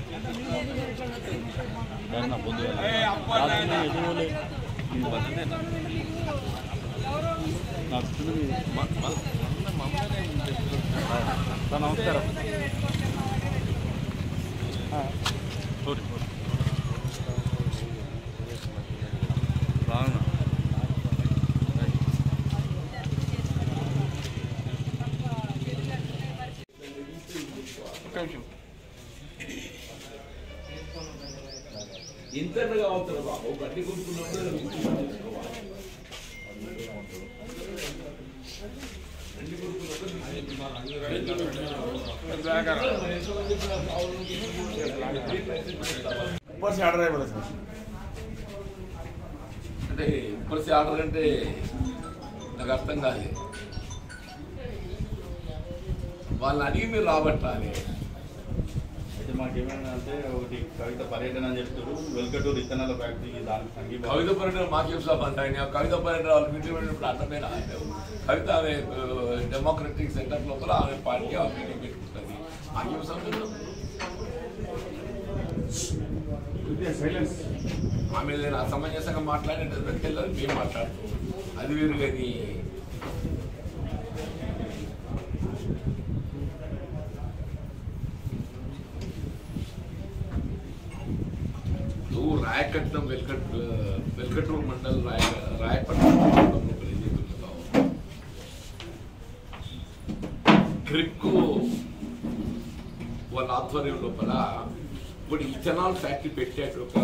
నా పొద్దు రాత్రి ఎదురులే నాకు సార్ నమస్కారం సారీ రాను ఒక్క నిమిషం ఇంతగా అవుతారు బాబు గడ్డి కొనుక్కున్నప్పుడు ఇంటికి తీసుకోవాలి. గడ్డి కొనుక్కున్నప్పుడు ऊपर से आर्डर है बोला सर అంటే ఇప్పటి ఆర్డర్ అంటే నాకు అర్థం కాదు వాళ్ళని అడిగి మీరు రాబట్టాలి అయితే మాకేమైనా అంటే ఒకటి కవిత పర్యటన అని చెప్తారు వెల్కటూరు ఇత్తనాల ఫ్యాక్టరీ దానికి సంగీతం కవిత పర్యటన మాకేం సంబంధం ఆయన కవిత పర్యటన వాళ్ళు మీటింగ్ పెట్టినప్పుడు అర్థమే రాలేదు కవిత ఆమె డెమోక్రటిక్ సెంటర్ లోపల ఆమె పార్టీ ఆమె మీటింగ్ పెట్టుకుంటుంది మాకేం సంబంధం సైలెన్స్ ఆమె నేను అసమంజసంగా మాట్లాడేటప్పుడు తెలియదు మేము మాట్లాడుతాం అది వేరు కానీ నువ్వు రాయకట్నం వెల్కట్ వెల్కటూరు మండల్ రాయ రాయపట్నం మండలంలో ఏదైతే ఉన్నదో, క్రిక్కు వాళ్ళ ఆధ్వర్యం లోపల ఇప్పుడు ఇథనాల్ ఫ్యాక్టరీ పెట్టే ఒక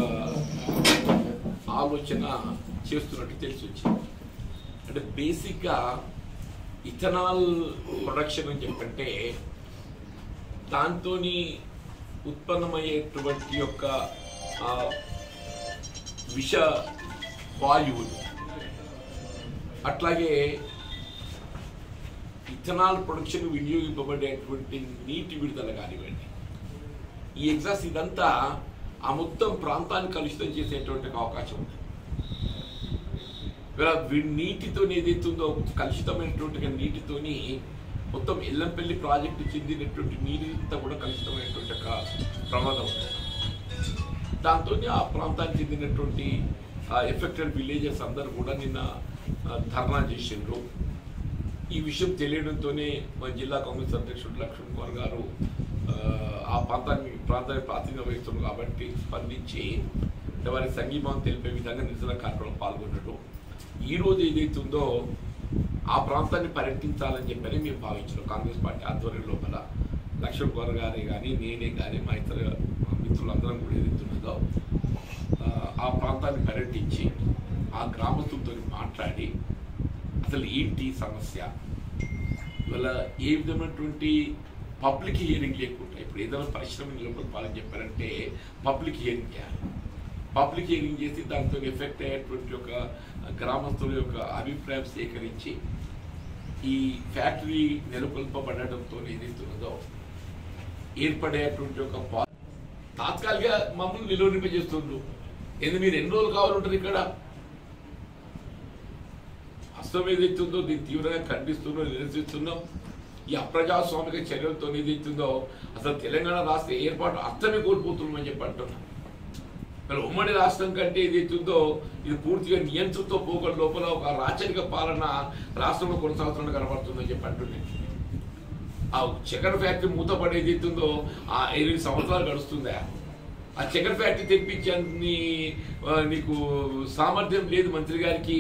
ఆలోచన చేస్తున్నట్టు తెలిసి వచ్చింది అంటే బేసిక్గా ఇథనాల్ ప్రొడక్షన్ అని చెప్పంటే దాంతో ఉత్పన్నమయ్యేటువంటి యొక్క ఆ, విష వాయువులు అట్లాగే ఇథనాల్ ప్రొడక్షన్ వినియోగింపబడేటువంటి నీటి విడుదల కానివ్వండి ఈ ఎగ్జాస్ట్ ఇదంతా ఆ మొత్తం ప్రాంతాన్ని కలుషితం చేసేటువంటి ఒక అవకాశం ఉంది ఇలా వి- నీటితో ఏదైతుందో కలుషితమైనటువంటి నీటితోని మొత్తం ఎల్లంపల్లి ప్రాజెక్టు చెందినటువంటి నీరంతా కూడా కలుషితమైనటువంటి ఒక ప్రమాదం ఉంది దాంతో ఆ ప్రాంతానికి చెందినటువంటి ఎఫెక్టెడ్ విలేజెస్ అందరూ కూడా నిన్న ఆ, ధర్నా చేసిండ్రు ఈ విషయం తెలియడంతోనే మా జిల్లా కాంగ్రెస్ అధ్యక్షుడు లక్ష్మణ్ కుమార్ గారు ఆ, ఆ ప్రాంతాన్ని ప్రాంతానికి ప్రాతినిధ్యం వహిస్తున్నారు కాబట్టి స్పందించి అంటే వారి సంఘీభావం తెలిపే విధంగా నిరసన కార్యక్రమం పాల్గొన్నట్టు ఈ రోజు ఏదైతే ఉందో ఆ ప్రాంతాన్ని పర్యటించాలని చెప్పని మేము భావించాం కాంగ్రెస్ పార్టీ ఆధ్వర్యం లోపల లక్ష్మణ్ కుమార్ గారే కానీ నేనే కానీ మా ఇతర మిత్రులందరం కూడా ఏదైతే ఉన్నదో ఆ, ఆ ప్రాంతాన్ని పర్యటించి ఆ గ్రామస్తులతో మాట్లాడి అసలు ఏంటి సమస్య ఇవాళ ఏ విధమైనటువంటి పబ్లిక్ హియరింగ్ లేకుండా ఇప్పుడు ఏదైనా పరిశ్రమ నిలబడాలని చెప్పారంటే పబ్లిక్ హియరింగ్ చేయాలి పబ్లిక్ హియరింగ్ చేసి దాంతో ఎఫెక్ట్ అయ్యేటువంటి ఒక గ్రామస్తుల యొక్క అభిప్రాయం సేకరించి ఈ ఫ్యాక్టరీ నెలకొల్పబడటంతో ఏదైతే ఉన్నదో ఏర్పడేటువంటి ఒక పా- తాత్కాలిక మమ్మల్ని నిలువరింపజేస్తుండ్రు ఏంది మీరు ఎన్ని రోజులు కావాలంటారు ఇక్కడ అస్తం ఏదైతుందో దీన్ని తీవ్రంగా ఖండిస్తున్నాం నిరసిస్తున్నాం ఈ అప్రజాస్వామిక చర్యలతో ఏదైతుందో అసలు తెలంగాణ రాష్ట్ర ఏర్పాటు అర్థమే కోల్పోతున్నామని చెప్పి అంటున్నాం మరి ఉమ్మడి రాష్ట్రం కంటే ఏదైతుందో ఇది పూర్తిగా నియంత్రణతో పోగల లోపల ఒక రాచరిక పాలన రాష్ట్రంలో కొనసాగుతున్నట్టు కనబడుతుందని చెప్పి అంటున్నాను ఆ చక్కెర ఫ్యాక్టరీ మూతపడి ఏదైతుందో ఆ ఎనిమిది సంవత్సరాలు గడుస్తుందా ఆ చక్కెర ఫ్యాక్టరీ తెప్పించని నీకు సామర్థ్యం లేదు మంత్రి గారికి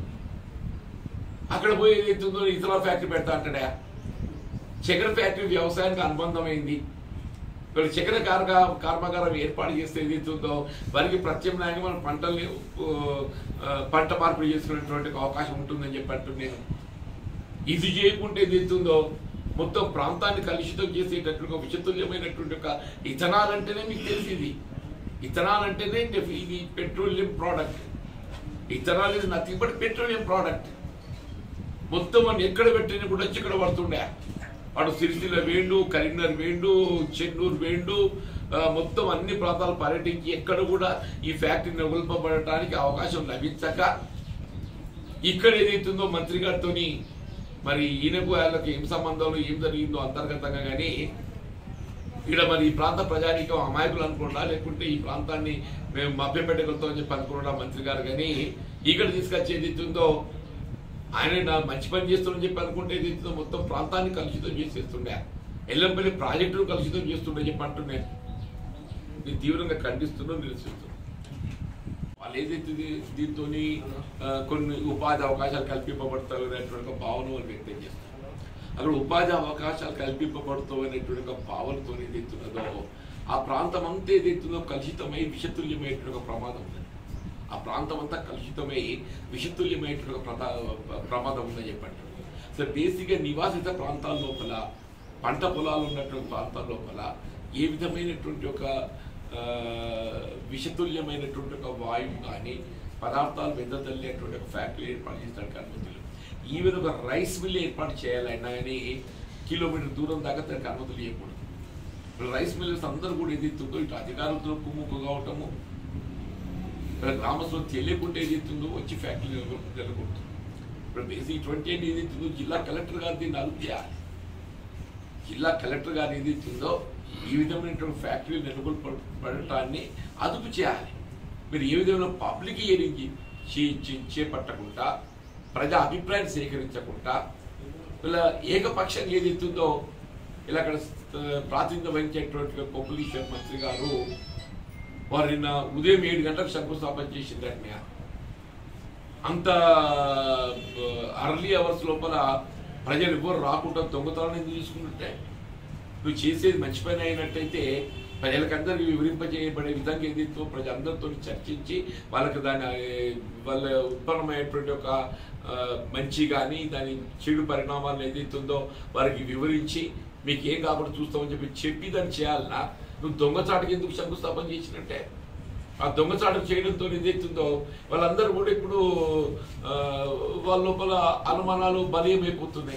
అక్కడ పోయి ఏదైతుందో ఇతర ఫ్యాక్టరీ పెడతా అంటాడా చక్కెర ఫ్యాక్టరీ వ్యవసాయానికి అనుబంధమైంది ఇక్కడ చక్కెర కార్గ కర్మాగారం ఏర్పాటు చేస్తే ఏదైతుందో వారికి ప్రత్యామ్నాయంగా మన పంటల్ని ఆ, పంట మార్పిడి చేసుకునేటువంటి ఒక అవకాశం ఉంటుందని చెప్పి అంటున్నాను ఇది చేయకుంటే ఏదైతుందో మొత్తం ప్రాంతాన్ని కలుషితం చేసేటటువంటి ఒక విషతుల్యమైనటువంటి ఒక ఇథనాల్ అంటేనే మీకు తెలిసింది ఇథనాల్ అంటేనే డెఫి- ఇది పెట్రోలియం ప్రోడక్ట్ ఇథనాల్ ఇది నథింగ్ బట్ పెట్రోలియం ప్రోడక్ట్ మొత్తం మనం ఎక్కడ పెట్టిన కూడా వచ్చి ఇక్కడ పడుతుండే వాడు సిరిసిల్ల వేండు కరీంనగర్ వేండు చెన్నూరు వేండు ఆ, మొత్తం అన్ని ప్రాంతాలు పర్యటించి ఎక్కడ కూడా ఈ ఫ్యాక్టరీ నెలకొల్పబడటానికి అవకాశం లభించక ఇక్కడ ఏదైతుందో మంత్రి గారితోని మరి ఈయనకు వాళ్ళకి ఏం సంబంధాలు ఏం జరిగిందో అంతర్గతంగా కానీ ఇక్కడ మరి ఈ ప్రాంత ప్రజానీకం అమాయకులు అనుకోండా లేకుంటే ఈ ప్రాంతాన్ని మేము మభ్యపెట్టగలుగుతామని చెప్పి అనుకున్నా మంత్రి గారు కానీ ఇక్కడ తీసుకొచ్చి ఏదైతుందో ఆయన నా మంచి పని చేస్తుందని చెప్పి అనుకుంటే ఏదైతుందో మొత్తం ప్రాంతాన్ని కలుషితం చేసేస్తుండే ఎల్లంపల్లి ప్రాజెక్టును కలుషితం చేస్తుండే చెప్పి అంటున్నాను నేను తీవ్రంగా ఖండిస్తున్నాను నిరసిస్తున్నాను వాళ్ళు ఏదైతే దీంతో కొన్ని ఉపాధి అవకాశాలు కల్పింపబడతాయి అనేటువంటి ఒక భావన వాళ్ళు వ్యక్తం చేస్తారు అక్కడ ఉపాధి అవకాశాలు కల్పింపబడుతావు అనేటువంటి ఒక భావనతో ఏదైతున్నదో ఆ ప్రాంతం అంతా ఏదైతుందో కలుషితమై విషతుల్యమైనటువంటి ఒక ప్రమాదం ఉంది ఆ ప్రాంతం అంతా కలుషితమై విషతుల్యమైనటువంటి ఒక ప్రదా- ప్రమాదం ఉందని చెప్పండి సో బేసిక్గా నివాసిత ప్రాంతాల లోపల పంట పొలాలు ఉన్నటువంటి ప్రాంతాల లోపల ఏ విధమైనటువంటి ఒక ఆ, విషతుల్యమైనటువంటి ఒక వాయువు కానీ పదార్థాలు వెదజల్లేటువంటి ఒక ఫ్యాక్టరీ ఏర్పాటు చేసినట్టు అనుమతులు ఈవెన్ ఒక రైస్ మిల్ ఏర్పాటు చేయాలన్నా కానీ కిలోమీటర్ దూరం దాకా దానికి అనుమతులు ఇవ్వకూడదు ఇప్పుడు రైస్ మిల్లర్స్ అందరూ కూడా ఏదైతుందో ఇటు అధికారులతో కుమ్ముకు కావటము ఇక్కడ గ్రామస్తులు తెలియకుండా ఏదైతుందో వచ్చి ఫ్యాక్టరీ నెలకొడుతుంది ఇప్పుడు బేసిక్ ట్వంటీ ఎయిట్ ఏదైతుందో జిల్లా కలెక్టర్ గారు దీన్ని అదుపు చేయాలి జిల్లా కలెక్టర్ గారు ఏదైతుందో ఈ విధమైనటువంటి ఫ్యాక్టరీ నెలకొల్ప పడటాన్ని అదుపు చేయాలి మీరు ఏ విధమైన పబ్లిక్ హియరింగ్ చే- చే- చేపట్టకుండా ప్రజా అభిప్రాయం సేకరించకుండా ఇలా ఏకపక్షంగా ఏదైతుందో ఇలా అక్కడ ఆ, ప్రాతినిధ్యం వహించేటువంటి పొపులేషన్ మంత్రి గారు వారు నిన్న ఉదయం ఏడు గంటలకు శంకుస్థాపన చేసిందండి అంత అర్లీ అవర్స్ లోపల ప్రజలు ఎవ్వరు రాకుండా దొంగతనాన్ని ఎందుకు తీసుకుంటుంటే నువ్వు చేసేది మంచి పని అయినట్టయితే ప్రజలకందరికీ వివరింపజేయబడే విధంగా ఏదైతే ప్రజలందరితో చర్చించి వాళ్ళకి దాని ఆ, వాళ్ళ ఉత్పన్నమైనటువంటి ఒక ఆ, మంచి కానీ దాని చెడు పరిణామాలు ఏదైతే ఉందో వారికి వివరించి మీకు ఏం కాకుండా చూస్తామని చెప్పి చెప్పి దాన్ని చేయాలన్నా నువ్వు దొంగచాటుకి ఎందుకు శంకుస్థాపన చేసినట్టే ఆ దొంగచాటు చేయడంతో ఏదైతుందో వాళ్ళందరూ కూడా ఇప్పుడు ఆ, వాళ్ళ లోపల అనుమానాలు బలీయమైపోతున్నాయి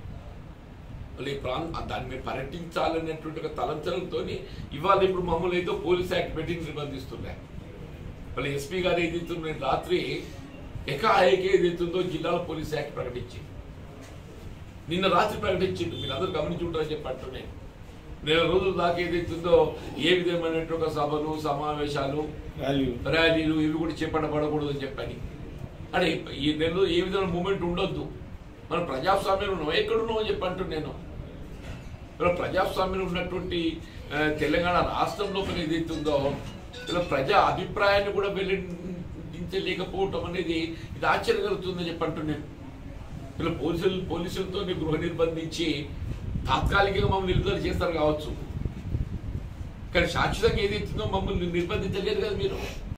వాళ్ళు ఈ ప్రాంత దాన్ని మీరు పర్యటించాలనేటువంటి ఒక తలంచడంతో ఇవాళ ఇప్పుడు మమ్మల్ని ఏదో పోలీస్ యాక్ట్ పెట్టి నిర్బంధిస్తున్నాయి వాళ్ళు ఎస్పీ గారు ఏదైతుందో రాత్రి ఎకాఏకే ఏదైతుందో జిల్లాలో పోలీస్ యాక్ట్ ప్రకటించింది నిన్న రాత్రి ప్రకటించింది మీరు అందరూ గమనించి ఉంటారని చెప్పి అంటున్నాను నెల రోజుల దాకా ఏదైతుందో ఏ విధమైనటువంటి ఒక సభలు సమావేశాలు వాల్యూ ర్యాలీలు ఇవి కూడా చేపట్టబడకూడదు అని చెప్పని అంటే ఈ నెలలో ఏ విధమైన మూమెంట్ ఉండొద్దు మనం ప్రజాస్వామ్యం ఉన్నాం ఎక్కడున్నాం అని చెప్పి అంటున్నాను ఇలా ప్రజాస్వామ్యం ఉన్నటువంటి ఆ, తెలంగాణ రాష్ట్రం లోపల ఏదైతే ఉందో ఇలా ప్రజా అభిప్రాయాన్ని కూడా వెల్లడించలేకపోవటం అనేది ఇది ఆశ్చర్యం కలుగుతుందని చెప్పి అంటున్నాను ఇలా పోలీసులు పోలీసులతో గృహ నిర్బంధించి తాత్కాలికంగా మమ్మల్ని నిలుదల చేస్తారు కావచ్చు కానీ శాశ్వతంగా ఏదైతుందో మమ్మల్ని నిర్బంధించలేదు కదా మీరు